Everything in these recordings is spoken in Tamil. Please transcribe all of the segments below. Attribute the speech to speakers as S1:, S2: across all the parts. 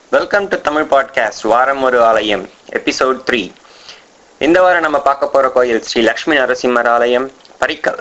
S1: வெல்கம் டு தமிழ் பாட்காஸ்ட் வாரம் ஒரு ஆலயம் எபிசோட் த்ரீ இந்த வாரம் நம்ம பார்க்க போற கோயில் ஸ்ரீ லக்ஷ்மி நரசிம்மர் ஆலயம் பரிக்கல்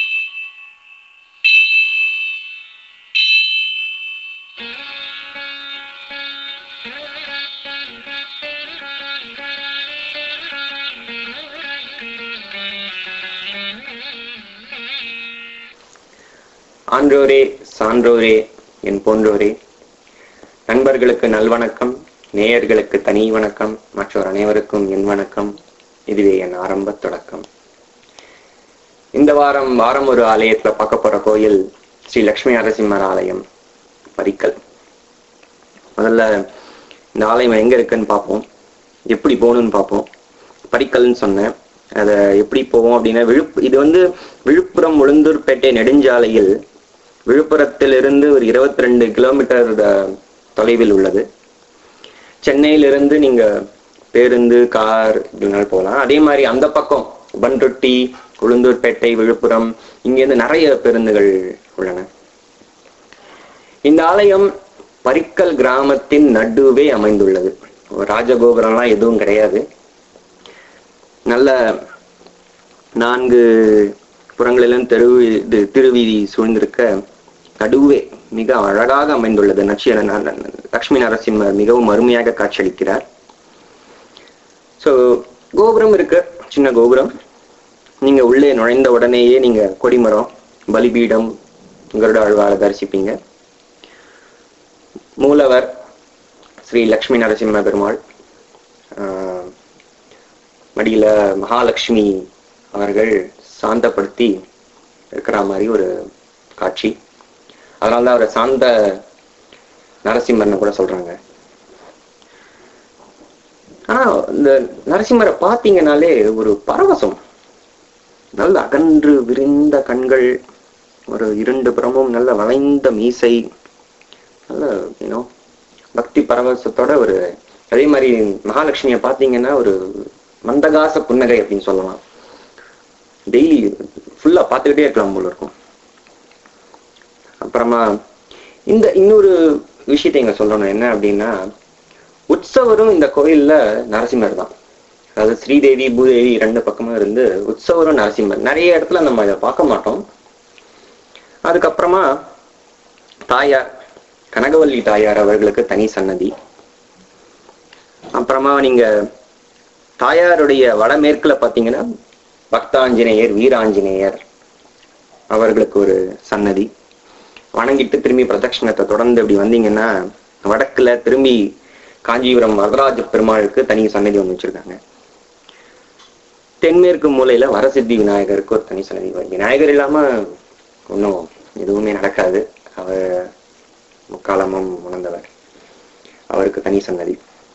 S1: ஆன்றோரே சான்றோரே என் போன்றோரே நண்பர்களுக்கு நல்வணக்கம் நேயர்களுக்கு தனி வணக்கம் மற்றோர் அனைவருக்கும் என் வணக்கம் இதுவே என் ஆரம்ப தொடக்கம் இந்த வாரம் வாரம் ஒரு ஆலயத்துல பார்க்க போற கோயில் ஸ்ரீ லக்ஷ்மி நரசிம்மர் ஆலயம் பரிக்கல் முதல்ல இந்த ஆலயம் எங்க இருக்குன்னு பார்ப்போம் எப்படி போகணும்னு பார்ப்போம் பரிக்கல்னு சொன்னேன் அதை எப்படி போவோம் அப்படின்னா விழுப்பு இது வந்து விழுப்புரம் உளுந்தூர்பேட்டை நெடுஞ்சாலையில் விழுப்புரத்திலிருந்து ஒரு இருபத்தி ரெண்டு கிலோமீட்டர் தொலைவில் உள்ளது சென்னையிலிருந்து நீங்க பேருந்து கார் இப்படினாலும் போகலாம் அதே மாதிரி அந்த பக்கம் பன்ருட்டி உளுந்தூர்பேட்டை விழுப்புரம் இங்கேருந்து நிறைய பேருந்துகள் உள்ளன இந்த ஆலயம் பரிக்கல் கிராமத்தின் நடுவே அமைந்துள்ளது ராஜகோபுரம்லாம் எதுவும் கிடையாது நல்ல நான்கு புறங்களிலும் தெரு இது திருவீதி சூழ்ந்திருக்க நடுவே மிக அழகாக அமைந்துள்ளது நட்சிய லக்ஷ்மி நரசிம்மர் மிகவும் அருமையாக காட்சியளிக்கிறார் ஸோ கோபுரம் இருக்கு சின்ன கோபுரம் நீங்க உள்ளே நுழைந்த உடனேயே நீங்க கொடிமரம் பலிபீடம் கருட ஆழ்வார தரிசிப்பீங்க மூலவர் ஸ்ரீ லக்ஷ்மி நரசிம்ம பெருமாள் மடியில மகாலட்சுமி அவர்கள் சாந்தப்படுத்தி இருக்கிற மாதிரி ஒரு காட்சி அதனாலதான் அவரை சாந்த நரசிம்மர்னு கூட சொல்றாங்க ஆனா இந்த நரசிம்மரை பார்த்தீங்கன்னாலே ஒரு பரவசம் நல்ல அகன்று விரிந்த கண்கள் ஒரு இரண்டு புறமும் நல்ல வளைந்த மீசை நல்ல ஏன்னோ பக்தி பரவசத்தோட ஒரு அதே மாதிரி மகாலட்சுமியை பார்த்தீங்கன்னா ஒரு மந்தகாச புன்னகை அப்படின்னு சொல்லலாம் டெய்லி ஃபுல்லா பார்த்துக்கிட்டே இருக்கலாம் போல இருக்கும் அப்புறமா இந்த இன்னொரு விஷயத்தை இங்க சொல்லணும் என்ன அப்படின்னா உற்சவரும் இந்த கோயில்ல நரசிம்மர் தான் அதாவது ஸ்ரீதேவி பூதேவி ரெண்டு பக்கமும் இருந்து உற்சவரும் நரசிம்மர் நிறைய இடத்துல நம்ம இதை பார்க்க மாட்டோம் அதுக்கப்புறமா தாயார் கனகவல்லி தாயார் அவர்களுக்கு தனி சன்னதி அப்புறமா நீங்க தாயாருடைய வடமேற்குல பாத்தீங்கன்னா பக்தாஞ்சநேயர் வீராஞ்சநேயர் அவர்களுக்கு ஒரு சன்னதி வணங்கிட்டு திரும்பி பிரதட்சணத்தை தொடர்ந்து இப்படி வந்தீங்கன்னா வடக்குல திரும்பி காஞ்சிபுரம் வரதராஜ பெருமாளுக்கு தனி சன்னதி ஒன்று வச்சிருக்காங்க தென்மேற்கு மூலையில வரசித்தி விநாயகருக்கு ஒரு தனி சன்னதி விநாயகர் இல்லாம ஒன்றும் எதுவுமே நடக்காது அவர் முக்காலமும் உணர்ந்தவர் அவருக்கு தனி சன்னதி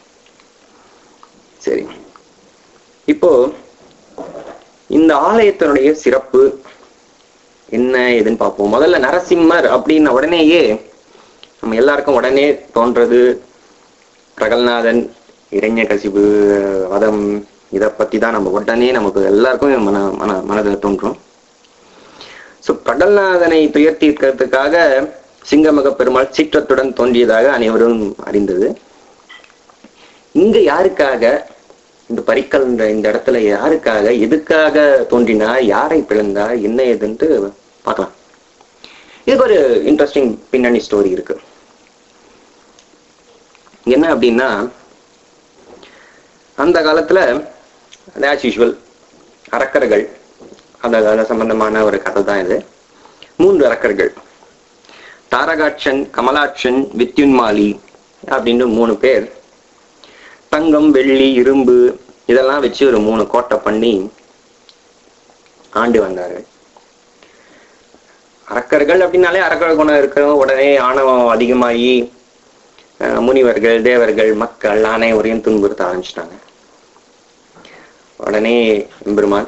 S1: சரி இப்போ இந்த ஆலயத்தினுடைய சிறப்பு என்ன ஏதுன்னு பார்ப்போம் முதல்ல நரசிம்மர் அப்படின்ன உடனேயே நம்ம எல்லாருக்கும் உடனே தோன்றது பிரகல்நாதன் இரண்ய கசிபு வதம் இதை பத்தி தான் நம்ம உடனே நமக்கு எல்லாருக்கும் மன மன மனதில் தோன்றும் ஸோ பிரகல்நாதனை துயர்த்தி இருக்கிறதுக்காக சிங்கமக பெருமாள் சீற்றத்துடன் தோன்றியதாக அனைவரும் அறிந்தது இங்க யாருக்காக இந்த பரிக்கல் இந்த இடத்துல யாருக்காக எதுக்காக தோன்றினா யாரை பிளந்தா என்ன ஏதுன்ட்டு பார்க்கலாம் இதுக்கு ஒரு இன்ட்ரெஸ்டிங் பின்னணி ஸ்டோரி இருக்கு என்ன அப்படின்னா அந்த காலத்துல ஆஸ் யூஷுவல் அரக்கர்கள் அந்த கால சம்பந்தமான ஒரு கதை தான் இது மூன்று அரக்கர்கள் தாரகாட்சன் கமலாட்சன் வித்யுன்மாலி அப்படின்னு மூணு பேர் தங்கம் வெள்ளி இரும்பு இதெல்லாம் வச்சு ஒரு மூணு கோட்டை பண்ணி ஆண்டு வந்தாரு அரக்கர்கள் அப்படின்னாலே அரக்கர் குணம் இருக்கிறவங்க உடனே ஆணவம் அதிகமாகி முனிவர்கள் தேவர்கள் மக்கள் அனைவரையும் துன்புறுத்த ஆரம்பிச்சிட்டாங்க உடனே எம்பெருமான்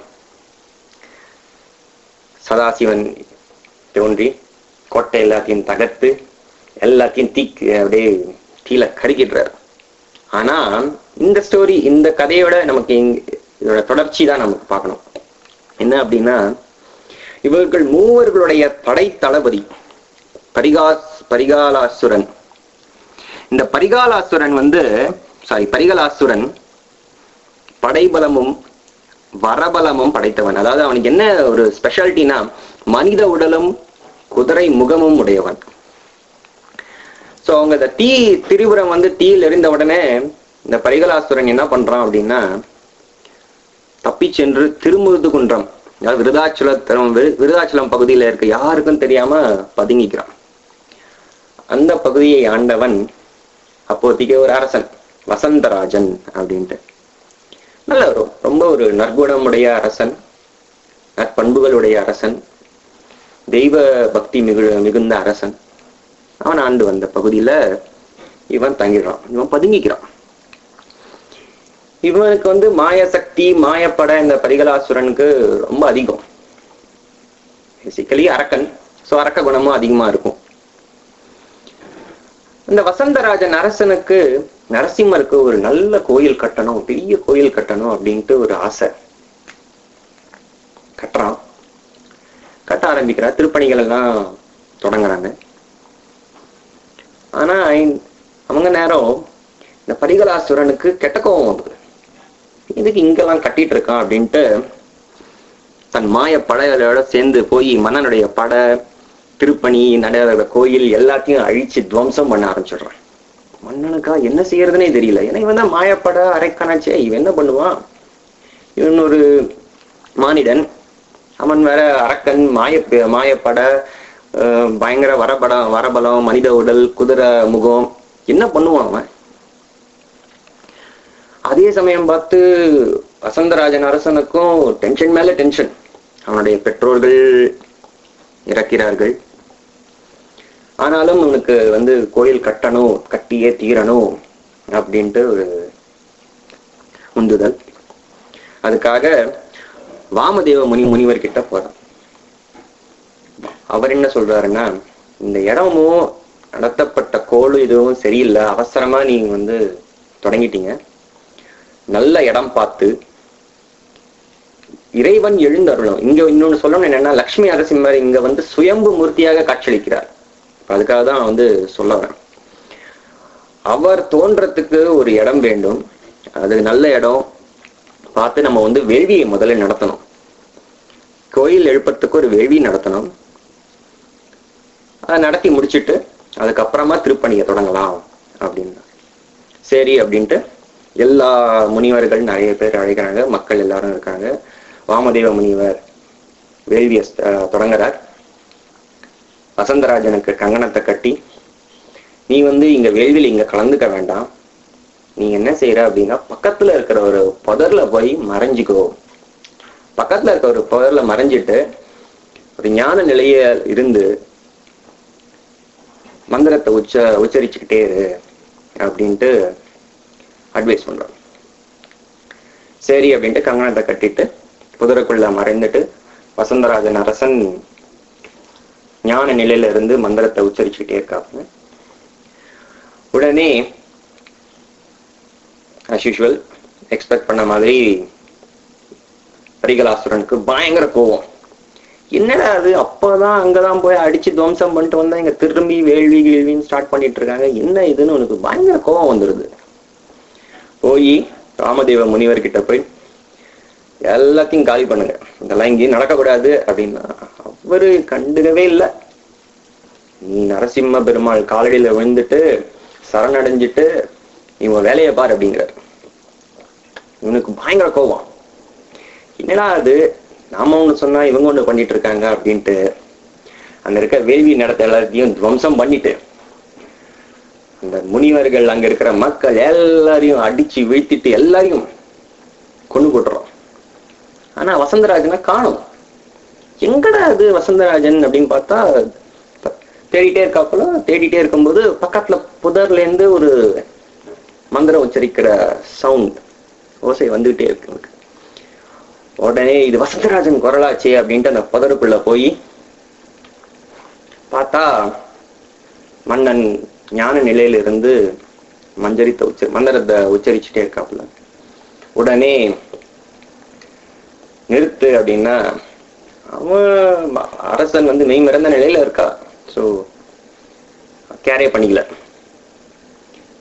S1: சதாசிவன் தோன்றி கோட்டை எல்லாத்தையும் தகர்த்து எல்லாத்தையும் தீக்கு அப்படியே கீழே கருகிடுறாரு ஆனா இந்த ஸ்டோரி இந்த கதையோட நமக்கு இதோட தொடர்ச்சி தான் நமக்கு பார்க்கணும் என்ன அப்படின்னா இவர்கள் மூவர்களுடைய படை தளபதி பரிகாஸ் பரிகாலாசுரன் இந்த பரிகாலாசுரன் வந்து சாரி பரிகாலாசுரன் படைபலமும் வரபலமும் படைத்தவன் அதாவது அவனுக்கு என்ன ஒரு ஸ்பெஷாலிட்டினா மனித உடலும் குதிரை முகமும் உடையவன் சோ அவங்க இந்த தீ திரிபுரம் வந்து தீயில் எரிந்த உடனே இந்த பரிகலாசுரன் என்ன பண்றான் அப்படின்னா தப்பி சென்று திருமுருது குன்றம் அதாவது விருதாச்சலம் விருதாச்சலம் பகுதியில இருக்க யாருக்கும் தெரியாம பதுங்கிக்கிறான் அந்த பகுதியை ஆண்டவன் அப்போதைக்கு ஒரு அரசன் வசந்தராஜன் அப்படின்ட்டு நல்ல ஒரு ரொம்ப ஒரு நற்குணமுடைய அரசன் நற்பண்புகளுடைய அரசன் தெய்வ பக்தி மிகு மிகுந்த அரசன் அவன் ஆண்டு வந்த பகுதியில இவன் தங்கிடுறான் இவன் பதுங்கிக்கிறான் இவனுக்கு வந்து மாயசக்தி மாயப்பட இந்த பரிகலாசுரனுக்கு ரொம்ப அதிகம் பேசிக்கலி அரக்கன் சோ அரக்க குணமும் அதிகமா இருக்கும் இந்த வசந்தராஜன் அரசனுக்கு நரசிம்மருக்கு ஒரு நல்ல கோயில் கட்டணும் பெரிய கோயில் கட்டணும் அப்படின்ட்டு ஒரு ஆசை கட்டுறான் கட்ட ஆரம்பிக்கிறா திருப்பணிகள் எல்லாம் தொடங்குறாங்க ஆனா அவங்க நேரம் இந்த பரிகலாசுரனுக்கு கெட்ட கோபம் வந்தது இதுக்கு இங்கெல்லாம் கட்டிட்டு இருக்கான் அப்படின்ட்டு தன் மாய படைகளோட சேர்ந்து போய் மன்னனுடைய படை திருப்பணி நடக்கிற கோயில் எல்லாத்தையும் அழிச்சு துவம்சம் பண்ண ஆரம்பிச்சிடுறான் மன்னனுக்கா என்ன செய்யறதுனே தெரியல ஏன்னா இவன் தான் மாயப்பட அரைக்கணாச்சே இவன் என்ன பண்ணுவான் இவன் ஒரு மானிடன் அவன் வேற அரக்கன் மாய மாயப்பட அஹ், பயங்கர வரபடம் வரபலம் மனித உடல் குதிரை முகம் என்ன பண்ணுவான் அவன் அதே சமயம் பார்த்து வசந்தராஜன் அரசனுக்கும் டென்ஷன் மேல டென்ஷன் அவனுடைய பெற்றோர்கள் இறக்கிறார்கள் ஆனாலும் அவனுக்கு வந்து கோயில் கட்டணும் கட்டியே தீரணும் அப்படின்ட்டு ஒரு உந்துதல் அதுக்காக வாமதேவ முனி முனிவர் கிட்ட போறான் அவர் என்ன சொல்றாருன்னா இந்த இடமும் நடத்தப்பட்ட கோளு இதுவும் சரியில்லை அவசரமா நீங்க வந்து தொடங்கிட்டீங்க நல்ல இடம் பார்த்து இறைவன் எழுந்தருளும் இங்க இன்னொன்னு சொல்லணும் என்னன்னா லக்ஷ்மி நரசிம்மர் இங்க வந்து சுயம்பு மூர்த்தியாக காட்சியளிக்கிறார் அதுக்காக தான் நான் வந்து சொல்ல வரேன் அவர் தோன்றத்துக்கு ஒரு இடம் வேண்டும் அது நல்ல இடம் பார்த்து நம்ம வந்து வேள்வியை முதல்ல நடத்தணும் கோயில் எழுப்பத்துக்கு ஒரு வேள்வி நடத்தணும் அதை நடத்தி முடிச்சிட்டு அதுக்கப்புறமா திருப்பணியை தொடங்கலாம் அப்படின்னு சரி அப்படின்ட்டு எல்லா முனிவர்கள் நிறைய பேர் அழைக்கிறாங்க மக்கள் எல்லாரும் இருக்காங்க வாமதேவ முனிவர் வேள்வியை அஹ், தொடங்குறார் வசந்தராஜனுக்கு கங்கணத்தை கட்டி நீ வந்து இங்க வேள்வியில் இங்க கலந்துக்க வேண்டாம் நீ என்ன செய்யற அப்படின்னா பக்கத்துல இருக்கிற ஒரு புதர்ல போய் மறைஞ்சுக்கோ பக்கத்துல இருக்க ஒரு புதர்ல மறைஞ்சிட்டு ஒரு ஞான நிலைய இருந்து மந்திரத்தை உச்ச உச்சரிச்சுக்கிட்டே இரு அப்படின்ட்டு அட்வைஸ் பண்றான் சரி அப்படின்ட்டு கங்கணத்தை கட்டிட்டு குதிரைக்குள்ள மறைந்துட்டு வசந்தராஜன் அரசன் ஞான நிலையில இருந்து மந்திரத்தை உச்சரிச்சுக்கிட்டே இருக்காங்க உடனே as usual எக்ஸ்பெக்ட் பண்ண மாதிரி பரிகலாசுரனுக்கு பயங்கர கோவம் என்னடா அது அப்பதான் அங்கதான் போய் அடிச்சு துவம்சம் பண்ணிட்டு வந்தா இங்க திரும்பி வேள்வி கேள்வின்னு ஸ்டார்ட் பண்ணிட்டு இருக்காங்க என்ன இதுன்னு உனக்கு பயங்கர கோவம் வந்துருது போய் ராமதேவ முனிவர் கிட்ட போய் எல்லாத்தையும் காலி பண்ணுங்க இதெல்லாம் இங்கேயும் நடக்கக்கூடாது அப்படின்னா அவரு கண்டுக்கவே இல்லை நீ நரசிம்ம பெருமாள் காலடியில விழுந்துட்டு சரணடைஞ்சிட்டு நீ உன் வேலையை பார் அப்படிங்கிறார் இவனுக்கு பயங்கர கோவம் என்னடா அது நாம ஒண்ணு சொன்னா இவங்க ஒண்ணு பண்ணிட்டு இருக்காங்க அப்படின்ட்டு அங்க இருக்க வேள்வி நடத்த எல்லாத்தையும் துவம்சம் பண்ணிட்டு அந்த முனிவர்கள் அங்க இருக்கிற மக்கள் எல்லாரையும் அடிச்சு வீழ்த்திட்டு எல்லாரையும் கொண்டு போட்டுறோம் ஆனா வசந்தராஜனை காணும் எங்கடா அது வசந்தராஜன் அப்படின்னு பார்த்தா தேடிட்டே இருக்காப்புல தேடிட்டே இருக்கும்போது பக்கத்துல புதர்ல இருந்து ஒரு மந்திரம் உச்சரிக்கிற சவுண்ட் ஓசை வந்துகிட்டே இருக்கு எனக்கு. உடனே இது வசந்தராஜன் குரலாச்சே அப்படின்ட்டு அந்த புதருக்குள்ள போய் பார்த்தா மன்னன் ஞான நிலையில இருந்து மஞ்சரித்த உச்ச மந்திரத்தை உச்சரிச்சுட்டே இருக்காப்புல உடனே நிறுத்து அப்படின்னா அவன் ம- அரசன் வந்து மெய் மறந்த நிலையில இருக்கா ஸோ கேரே பண்ணிக்கல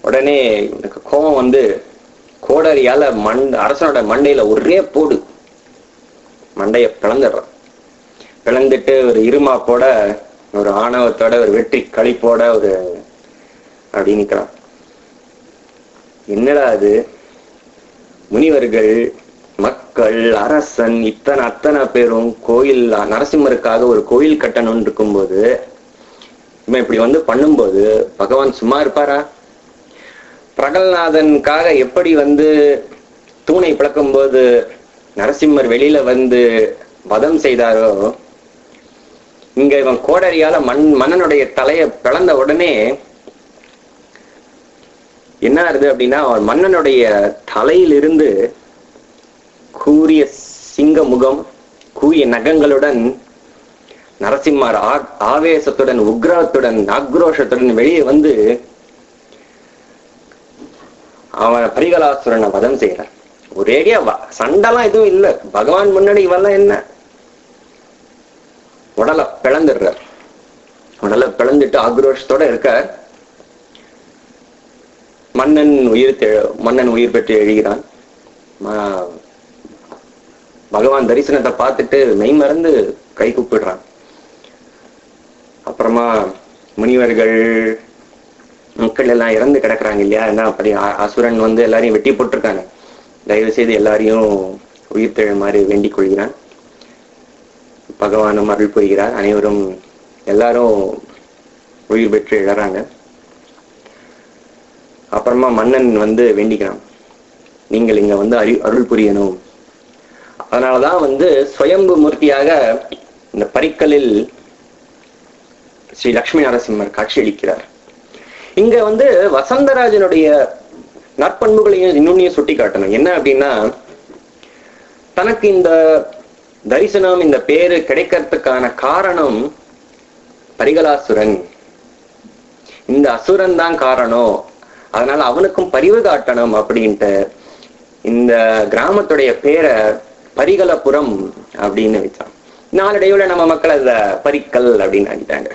S1: உடனே எனக்கு கோபம் வந்து கோடரியால மண் அரசனோட மண்டையில ஒரே போடு மண்டைய பிளந்துடுறான் பிளந்துட்டு ஒரு இருமாப்போட ஒரு ஆணவத்தோட ஒரு வெற்றி களிப்போட ஒரு அப்படி நிக்கிறான் என்னடா அது முனிவர்கள் மக்கள் அரசன் இத்தனை அத்தனை பேரும் கோயில் நரசிம்மருக்காக ஒரு கோயில் கட்டணும்னு இருக்கும்போது இவன் இப்படி வந்து பண்ணும்போது பகவான் சும்மா இருப்பாரா பிரகல்நாதனுக்காக எப்படி வந்து தூணை பிளக்கும்போது நரசிம்மர் வெளியில வந்து வதம் செய்தாரோ இங்க இவன் கோடரியால மண் மன்னனுடைய தலைய பிளந்த உடனே என்ன ஆகுது அப்படின்னா அவன் மன்னனுடைய தலையிலிருந்து கூரிய சிங்க முகம் கூரிய நகங்களுடன் நரசிம்மர் ஆ- ஆவேசத்துடன் உக்ரத்துடன் ஆக்ரோஷத்துடன் வெளியே வந்து அவன் பரிகலாசுரனை வதம் செய்யறான் ஒரேடியா வ- சண்டைலாம் எதுவும் இல்ல பகவான் முன்னாடி இவெல்லாம் என்ன உடலை பிளந்துடுறார் உடலை பிளந்துட்டு ஆக்ரோஷத்தோட இருக்க மன்னன் உயிர் தெ- மன்னன் உயிர் பெற்று எழுகிறான் ம- பகவான் தரிசனத்தை பார்த்துட்டு மெய் மறந்து கை கூப்பிடுறான் அப்புறமா முனிவர்கள் மக்கள் எல்லாம் இறந்து கிடக்குறாங்க இல்லையா என்ன அப்படி அ- அசுரன் வந்து எல்லாரையும் வெட்டி போட்டிருக்காங்க தயவு செய்து எல்லாரையும் உயிர் தெழ மாதிரி வேண்டிக் கொள்கிறான் பகவானும் அருள் புரிகிறார் அனைவரும் எல்லாரும் உயிர் பெற்று இழறாங்க அப்புறமா மன்னன் வந்து வேண்டிக்கிறான் நீங்கள் இங்க வந்து அறி அருள் புரியணும் அதனாலதான் வந்து சுயம்பு மூர்த்தியாக இந்த பரிக்கலில் ஸ்ரீ லக்ஷ்மி நரசிம்மர் காட்சியளிக்கிறார் இங்க வந்து வசந்தராஜனுடைய நற்பண்புகளையும் இன்னொன்னையும் சுட்டி காட்டணும் என்ன அப்படின்னா தனக்கு இந்த தரிசனம் இந்த பேரு கிடைக்கிறதுக்கான காரணம் பரிகலாசுரன் இந்த அசுரன் தான் காரணம் அதனால அவனுக்கும் பரிவு காட்டணும் அப்படின்ட்டு இந்த கிராமத்துடைய பேரை பரிகலபுரம் அப்படின்னு வச்சான் நாளடைவுல நம்ம மக்கள் அத பரிக்கல் அப்படின்னு ஆகிட்டாங்க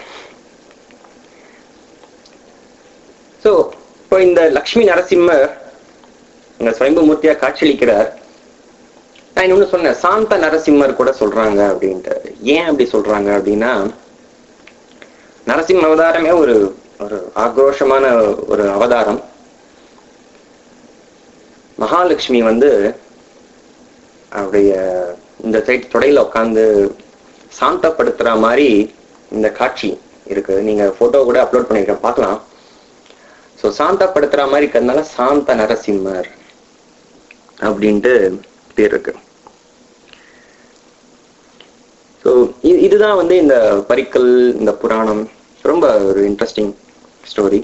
S1: சோ இப்போ இந்த லக்ஷ்மி நரசிம்மர் இந்த சுயம்பு மூர்த்தியா காட்சியளிக்கிறார் நான் இன்னொன்னு சொன்னேன் சாந்த நரசிம்மர் கூட சொல்றாங்க அப்படின்ட்டு ஏன் அப்படி சொல்றாங்க அப்படின்னா நரசிம்ம அவதாரமே ஒரு ஒரு ஆக்ரோஷமான ஒரு அவதாரம் மகாலட்சுமி வந்து அவருடைய இந்த சைட் தொடையில உட்காந்து சாந்தப்படுத்துற மாதிரி இந்த காட்சி இருக்கு நீங்க போட்டோ கூட அப்லோட் பண்ணிருக்கேன் பார்க்கலாம் ஸோ சாந்தப்படுத்துற மாதிரி இருக்கிறதுனால சாந்த நரசிம்மர் அப்படின்ட்டு பேர் இருக்கு ஸோ இதுதான் வந்து இந்த பரிக்கல் இந்த புராணம் ரொம்ப ஒரு இன்ட்ரெஸ்டிங் ஸ்டோரி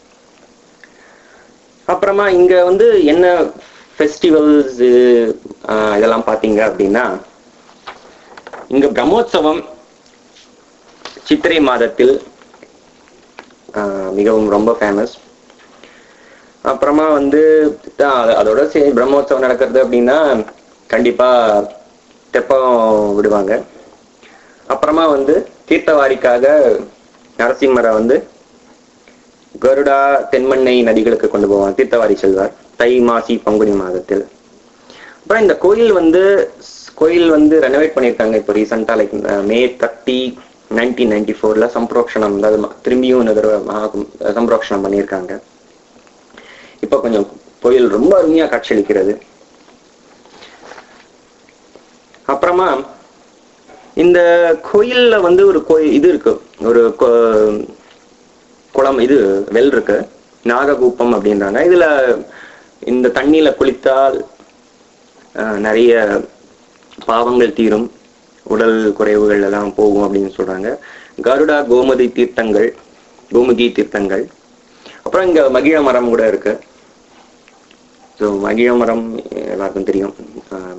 S1: அப்புறமா இங்க வந்து என்ன ஃபெஸ்டிவல்ஸ் இதெல்லாம் பார்த்தீங்க அப்படின்னா இங்க பிரம்மோற்சவம் சித்திரை மாதத்தில் ஆஹ், மிகவும் ரொம்ப ஃபேமஸ் அப்புறமா வந்து ஆஹ், அது- அதோட சரி பிரம்மோற்சவம் நடக்கிறது அப்படின்னா கண்டிப்பா தெப்பம் விடுவாங்க அப்புறமா வந்து தீர்த்தவாரிக்காக நரசிம்மரை வந்து கருடா தென்மண்ணை நதிகளுக்கு கொண்டு போவாங்க தீர்த்தவாரி செல்வார் தை மாசி பங்குனி மாதத்தில் அப்புறம் இந்த கோயில் வந்து கோயில் வந்து ரெனோவேட் பண்ணியிருக்காங்க இப்போ ரீசெண்டாக like May thirty nineteen ninety ஃபோர்ல சம்பரோக்ஷணம் அதாவது ம- திரும்பியும் இந்த தடவை மகா- சம்பரோக்ஷணம் பண்ணியிருக்காங்க இப்போ கொஞ்சம் கோயில் ரொம்ப அருமையா காட்சியளிக்கிறது அப்புறமா இந்த கோயில்ல வந்து ஒரு கோயில் இது இருக்கு ஒரு கொ- குளம் இது வெல் இருக்கு நாககூப்பம் அப்படின்றாங்க இதுல இந்த தண்ணியில குளித்தால் அஹ், நிறைய பாவங்கள் தீரும் உடல் குறைவுகள் எல்லாம் போகும் அப்படின்னு சொல்றாங்க கருடா கோமதி தீர்த்தங்கள் கோமுகி தீர்த்தங்கள் அப்புறம் இங்க மகிழ மரம் கூட இருக்கு ஸோ மகிழ மரம் எல்லாருக்கும் தெரியும் அஹ்,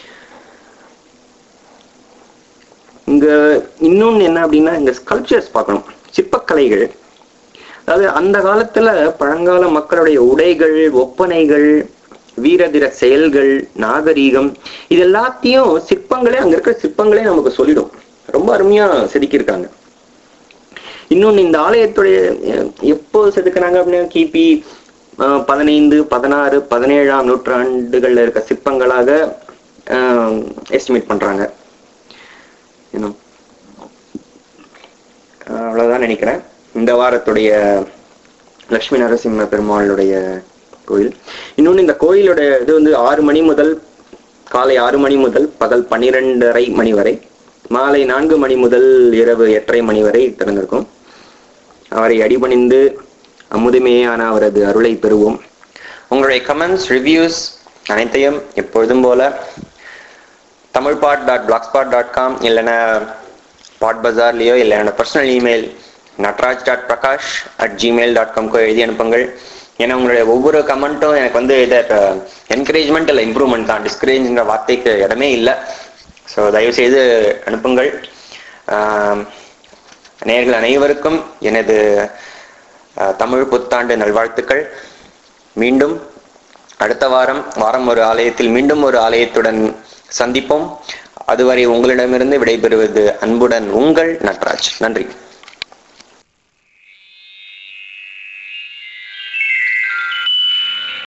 S1: இங்க இன்னொன்னு என்ன அப்படின்னா இந்த ஸ்கல்ப்சர்ஸ் பார்க்கணும் சிற்பக்கலைகள் அதாவது அந்த காலத்துல பழங்கால மக்களுடைய உடைகள் ஒப்பனைகள் வீரதிர செயல்கள் நாகரீகம் இது எல்லாத்தையும் சிற்பங்களே அங்க இருக்கிற சிற்பங்களே நமக்கு சொல்லிடும் ரொம்ப அருமையா செதுக்கியிருக்காங்க இன்னொன்னு இந்த ஆலயத்துடைய அஹ், எப்போ செதுக்குனாங்க அப்படின்னா கிபி அஹ், பதினைந்து பதினாறு பதினேழாம் நூற்றாண்டுகள்ல இருக்க சிற்பங்களாக எஸ்டிமேட் பண்றாங்க இன்னும் அஹ், அவ்வளவுதான் நினைக்கிறேன் இந்த வாரத்துடைய லட்சுமி நரசிம்ம பெருமாளுடைய கோயில் இன்னொன்னு இந்த கோயிலோட இது வந்து ஆறு மணி முதல் காலை ஆறு மணி முதல் பகல் பன்னிரெண்டரை மணி வரை மாலை நான்கு மணி முதல் இரவு எட்டரை மணி வரை திறந்திருக்கும் அவரை அடிபணிந்து அமுதுமேயான அவரது அருளை பெறுவோம் உங்களுடைய கமெண்ட்ஸ் ரிவ்யூஸ் அனைத்தையும் எப்பொழுதும் போல Tamil pot dot blog spot dot com இல்லைன்னா பாட் பஜார்லேயோ இல்லை என்னோட personal email Natraj dot Prakash at Gmail dot காம்க்கோ எழுதி அனுப்புங்கள் ஏன்னா உங்களுடைய ஒவ்வொரு கமெண்ட்டும் எனக்கு வந்து இதை என்கரேஜ்மெண்ட் இல்லை இம்ப்ரூவ்மெண்ட் தான் டிஸ்கரேஜ்ங்கிற வார்த்தைக்கு இடமே இல்லை ஸோ தயவு செய்து அனுப்புங்கள் ஆம், நேயர்கள் அனைவருக்கும் எனது அஹ், தமிழ் புத்தாண்டு நல்வாழ்த்துக்கள் மீண்டும் அடுத்த வாரம் வாரம் ஒரு ஆலயத்தில் மீண்டும் ஒரு ஆலயத்துடன் சந்திப்போம் அதுவரை உங்களிடமிருந்து விடைபெறுவது அன்புடன் உங்கள் நட்ராஜ் நன்றி